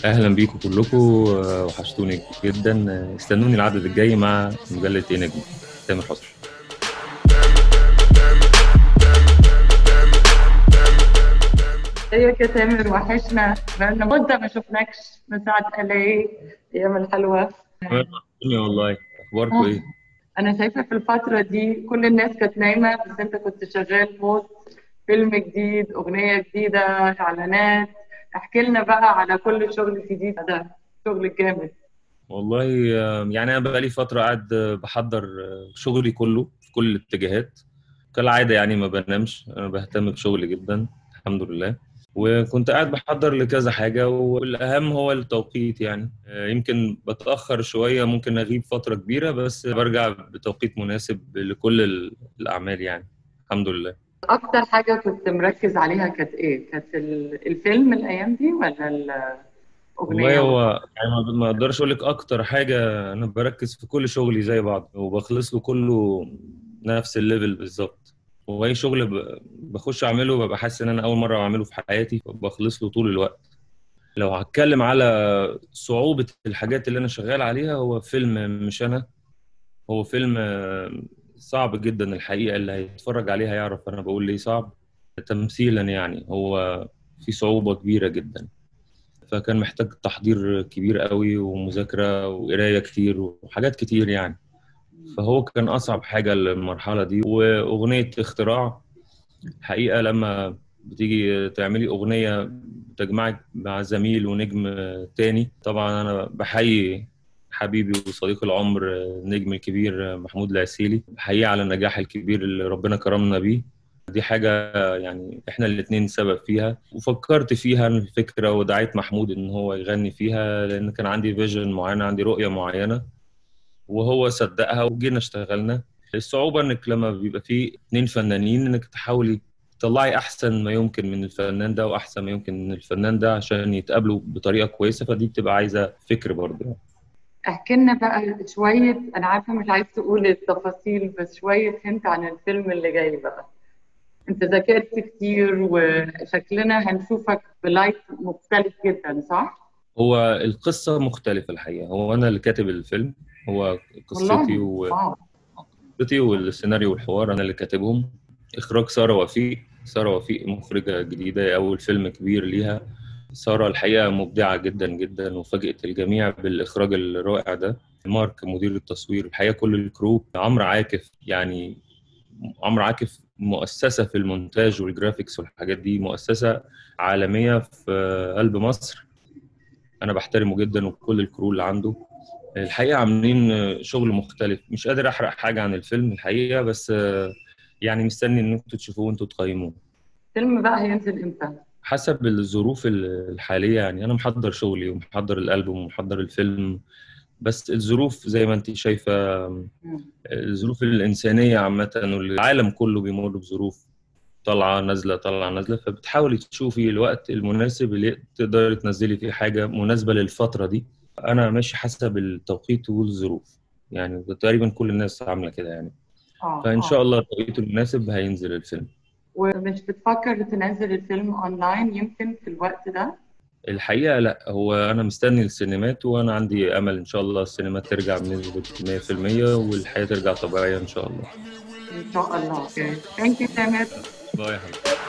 اهلا بيكم كلكم آه، وحشتوني جدا آه، استنوني العدد الجاي مع مجله ايه نجم تامر حسني ازيك يا تامر وحشنا بقالنا مدة ما شفناكش من ساعة الاقي ايام الحلوة وحشتوني والله اخباركم ايه انا شايفة في الفترة دي كل الناس كانت نايمة بس انت كنت شغال موت فيلم جديد اغنية جديدة اعلانات احكي لنا بقى على كل الشغل الجديد ده شغل جامد والله آه، يعني انا بقالي فتره قاعد آه، بحضر آه، شغلي كله في كل الاتجاهات كالعاده يعني ما بنامش انا بهتم بشغلي جدا الحمد لله وكنت قاعد بحضر لكذا حاجه والاهم هو التوقيت يعني آه، يمكن بتاخر شويه ممكن اغيب فتره كبيره بس برجع بتوقيت مناسب لكل ال- الاعمال يعني الحمد لله اكتر حاجة كنت مركز عليها كانت ايه كانت ال- الفيلم الايام دي ولا والله الاغنية هو يعني ما ما اقدرش اقول لك اكتر حاجه انا بركز في كل شغلي زي بعض وبخلص له كله نفس الليفل بالظبط واي شغل ب- بخش اعمله ببقى حاسس ان انا اول مره اعمله في حياتي بخلص له طول الوقت لو هتكلم على صعوبه الحاجات اللي انا شغال عليها هو فيلم مش انا هو فيلم آه، صعب جدا الحقيقه اللي هيتفرج عليه هيعرف انا بقول ليه صعب تمثيلا يعني هو في صعوبه كبيره جدا فكان محتاج تحضير كبير قوي ومذاكرة وقراية كتير وحاجات كتير يعني فهو كان أصعب حاجة المرحلة دي وأغنية اختراع حقيقة لما بتيجي تعملي أغنية تجمعك مع زميل ونجم تاني طبعا أنا بحيي حبيبي وصديق العمر النجم الكبير محمود العسيلي بحييه على النجاح الكبير اللي ربنا كرمنا بيه دي حاجة يعني احنا الاتنين سبب فيها وفكرت فيها الفكرة ودعيت محمود ان هو يغني فيها لان كان عندي فيجن معينة عندي رؤية معينة وهو صدقها وجينا اشتغلنا الصعوبة انك لما بيبقى في اتنين فنانين انك تحاولي تطلعي احسن ما يمكن من الفنان ده واحسن ما يمكن من الفنان ده عشان يتقابلوا بطريقة كويسة فدي بتبقى عايزة فكر برضه احكي لنا بقى شوية أنا عارفة مش عايز تقول التفاصيل بس شوية هنت عن الفيلم اللي جاي بقى أنت ذاكرت كتير وشكلنا هنشوفك بلايت مختلف جدا صح؟ هو القصة مختلفة الحقيقة هو أنا اللي كاتب الفيلم هو قصتي والله و... واو قصتي والسيناريو والحوار انا اللي كاتبهم اخراج ساره وفيق ساره وفيق مخرجه جديده اول فيلم كبير ليها ساره الحقيقه مبدعه جدا جدا وفاجئت الجميع بالاخراج الرائع ده مارك مدير التصوير الحقيقه كل الكرو عمرو عاكف يعني عمرو عاكف مؤسسه في المونتاج والجرافيكس والحاجات دي مؤسسه عالميه في قلب مصر انا بحترمه جدا وكل الكرو اللي عنده الحقيقه عاملين شغل مختلف مش قادر احرق حاجه عن الفيلم الحقيقه بس يعني مستني ان انتوا تشوفوه وانتوا تقيموه الفيلم بقى هينزل إمتى؟ حسب الظروف الحاليه يعني انا محضر شغلي ومحضر الالبوم ومحضر الفيلم بس الظروف زي ما انت شايفه مم. الظروف الانسانيه عامه والعالم كله بيمر بظروف طالعه نازله طالعه نازله فبتحاولي تشوفي الوقت المناسب اللي تقدري تنزلي فيه حاجه مناسبه للفتره دي انا ماشي حسب التوقيت والظروف يعني تقريبا كل الناس عامله كده يعني آه فان آه شاء الله التوقيت المناسب هينزل الفيلم ومش بتفكر تنزل الفيلم أونلاين يمكن في الوقت ده؟ الحقيقه لا هو انا مستني السينمات وانا عندي امل ان شاء الله السينمات ترجع بنسبه 100% والحياه ترجع طبيعيه ان شاء الله إن شاء الله ثانك يو تامر باي يا حبيبي